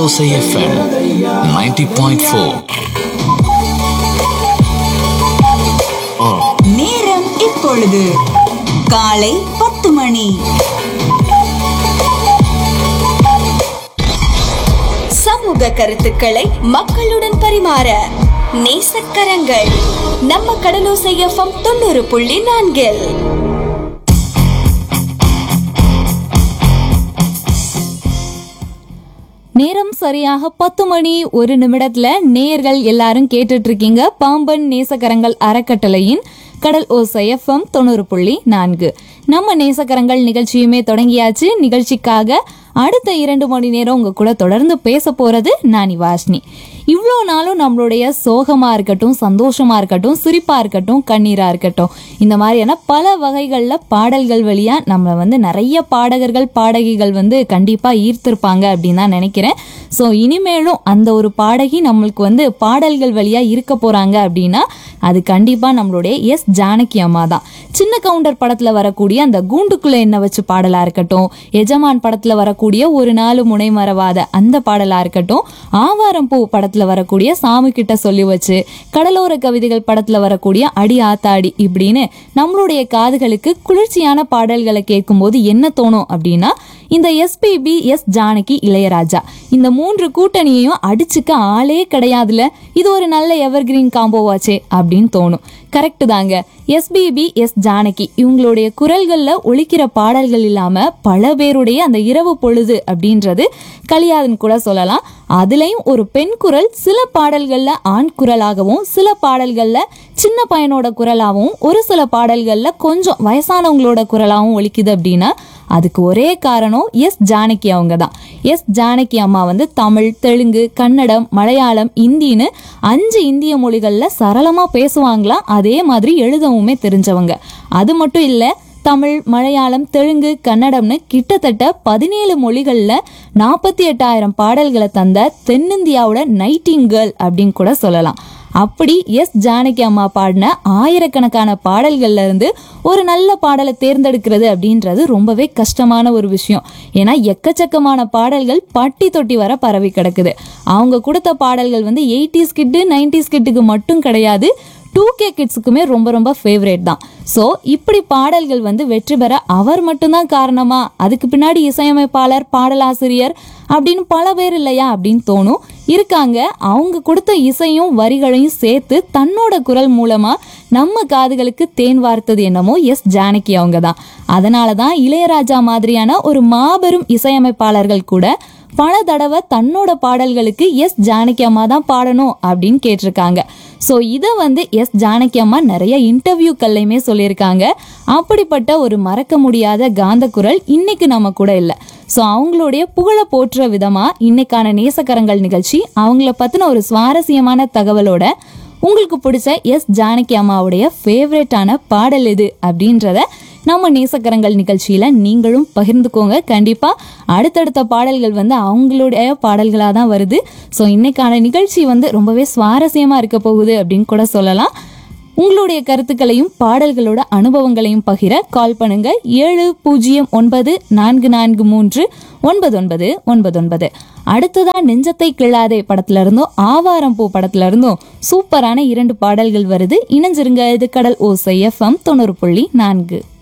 கடலோசை FM 90.4 நேரம் இப்பொழுது காலை பத்து மணி சமூக கருத்துக்களை மக்களுடன் பரிமாற நேசக்கரங்கள் நம்ம கடலோசை எஃப்எம் தொண்ணூறு புள்ளி நான்கில் நேரம் சரியாக பத்து மணி ஒரு நிமிடத்துல நேயர்கள் எல்லாரும் கேட்டுட்டு இருக்கீங்க பாம்பன் நேசக்கரங்கள் அறக்கட்டளையின் கடல் ஓசை எஃப்எம் தொண்ணூறு புள்ளி நான்கு நம்ம நேசக்கரங்கள் நிகழ்ச்சியுமே தொடங்கியாச்சு நிகழ்ச்சிக்காக அடுத்த இரண்டு மணி நேரம் உங்க கூட தொடர்ந்து பேச போறது நானி வாஷ்னி இவ்வளோ நாளும் நம்மளுடைய சோகமா இருக்கட்டும் சந்தோஷமா இருக்கட்டும் சிரிப்பா இருக்கட்டும் கண்ணீரா இருக்கட்டும் இந்த மாதிரியான பல வகைகளில் பாடல்கள் வழியா நம்ம வந்து நிறைய பாடகர்கள் பாடகிகள் வந்து கண்டிப்பா ஈர்த்திருப்பாங்க அப்படின்னு தான் நினைக்கிறேன் ஸோ இனிமேலும் அந்த ஒரு பாடகி நம்மளுக்கு வந்து பாடல்கள் வழியா இருக்க போறாங்க அப்படின்னா அது கண்டிப்பா நம்மளுடைய எஸ் ஜானகி அம்மா தான் சின்ன கவுண்டர் படத்துல வரக்கூடிய அந்த கூண்டுக்குள்ள என்ன வச்சு பாடலா இருக்கட்டும் எஜமான் படத்துல வரக்கூடிய ஒரு நாலு முனை மறவாத அந்த பாடலா இருக்கட்டும் ஆவாரம் பூ படத்துல வரக்கூடிய சாமி கிட்ட சொல்லி வச்சு கடலோர கவிதைகள் படத்துல வரக்கூடிய அடி ஆத்தாடி இப்படின்னு நம்மளுடைய காதுகளுக்கு குளிர்ச்சியான பாடல்களை கேட்கும்போது என்ன தோணும் அப்படின்னா இந்த எஸ்பிபி எஸ் ஜானகி இளையராஜா இந்த மூன்று கூட்டணியையும் அடிச்சுக்க ஆளே கிடையாதுல இது ஒரு நல்ல எவர்கிரீன் காம்போவாச்சே அப்படின்னு தோணும் கரெக்ட் தாங்க எஸ்பிபி எஸ் ஜானகி இவங்களுடைய குரல்கள்ல ஒலிக்கிற பாடல்கள் இல்லாம பல பேருடைய அந்த இரவு பொழுது அப்படின்றது கலியாதுன்னு கூட சொல்லலாம் அதுலயும் ஒரு பெண் குரல் சில பாடல்கள்ல ஆண் குரலாகவும் சில பாடல்கள்ல சின்ன பையனோட குரலாகவும் ஒரு சில பாடல்கள்ல கொஞ்சம் வயசானவங்களோட குரலாகவும் ஒலிக்குது அப்படின்னா அதுக்கு ஒரே காரணம் எஸ் ஜானகி அவங்க தான் எஸ் ஜானகி அம்மா வந்து தமிழ் தெலுங்கு கன்னடம் மலையாளம் இந்தின்னு அஞ்சு இந்திய மொழிகளில் சரளமாக பேசுவாங்களாம் அதே மாதிரி எழுதவுமே தெரிஞ்சவங்க அது மட்டும் இல்லை தமிழ் மலையாளம் தெலுங்கு கன்னடம்னு கிட்டத்தட்ட பதினேழு மொழிகளில் நாற்பத்தி எட்டாயிரம் பாடல்களை தந்த தென்னிந்தியாவோட நைட்டிங் கேர்ள் அப்படின்னு கூட சொல்லலாம் அப்படி எஸ் ஜானகி அம்மா பாடின ஆயிரக்கணக்கான பாடல்கள்ல இருந்து ஒரு நல்ல பாடலை தேர்ந்தெடுக்கிறது அப்படின்றது ரொம்பவே கஷ்டமான ஒரு விஷயம் ஏன்னா எக்கச்சக்கமான பாடல்கள் பட்டி தொட்டி வர பரவி கிடக்குது அவங்க கொடுத்த பாடல்கள் வந்து எயிட்டிஸ் கிட்டு நைன்டிஸ் கிட்டுக்கு மட்டும் கிடையாது டூ கே கிட்ஸுக்குமே ரொம்ப ரொம்ப ஃபேவரேட் தான் ஸோ இப்படி பாடல்கள் வந்து வெற்றி பெற அவர் மட்டும்தான் காரணமா அதுக்கு பின்னாடி இசையமைப்பாளர் பாடலாசிரியர் அப்படின்னு பல பேர் இல்லையா அப்படின்னு தோணும் இருக்காங்க அவங்க கொடுத்த இசையும் வரிகளையும் சேர்த்து தன்னோட குரல் மூலமா நம்ம காதுகளுக்கு தேன் வார்த்தது என்னமோ எஸ் ஜானகி அவங்க தான் அதனால தான் இளையராஜா மாதிரியான ஒரு மாபெரும் இசையமைப்பாளர்கள் கூட பல தடவை தன்னோட பாடல்களுக்கு எஸ் ஜானகி அம்மா தான் பாடணும் அப்படின்னு கேட்டிருக்காங்க ஸோ இதை வந்து எஸ் ஜானகி அம்மா நிறைய இன்டர்வியூக்கள்லையுமே சொல்லியிருக்காங்க அப்படிப்பட்ட ஒரு மறக்க முடியாத காந்த குரல் இன்னைக்கு நம்ம கூட இல்லை ஸோ அவங்களுடைய புகழை போற்றுற விதமாக இன்னைக்கான நேசக்கரங்கள் நிகழ்ச்சி அவங்கள பற்றின ஒரு சுவாரஸ்யமான தகவலோட உங்களுக்கு பிடிச்ச எஸ் ஜானகி அம்மாவுடைய ஃபேவரட்டான பாடல் எது அப்படின்றத நம்ம நேசக்கரங்கள் நிகழ்ச்சியில நீங்களும் பகிர்ந்துக்கோங்க கண்டிப்பா அடுத்தடுத்த பாடல்கள் வந்து அவங்களுடைய பாடல்களாக தான் வருது ஸோ இன்னைக்கான நிகழ்ச்சி வந்து ரொம்பவே சுவாரஸ்யமா இருக்க போகுது அப்படின்னு கூட சொல்லலாம் உங்களுடைய கருத்துக்களையும் பாடல்களோட அனுபவங்களையும் பகிர கால் பண்ணுங்க ஏழு பூஜ்ஜியம் ஒன்பது நான்கு நான்கு மூன்று ஒன்பது ஒன்பது ஒன்பது ஒன்பது அடுத்ததா நெஞ்சத்தை கிள்ளாதே படத்துல இருந்தும் ஆவாரம் பூ படத்துல இருந்தும் சூப்பரான இரண்டு பாடல்கள் வருது இணைஞ்சிருங்க இது கடல் ஓசை எஃப்எம் தொண்ணூறு புள்ளி நான்கு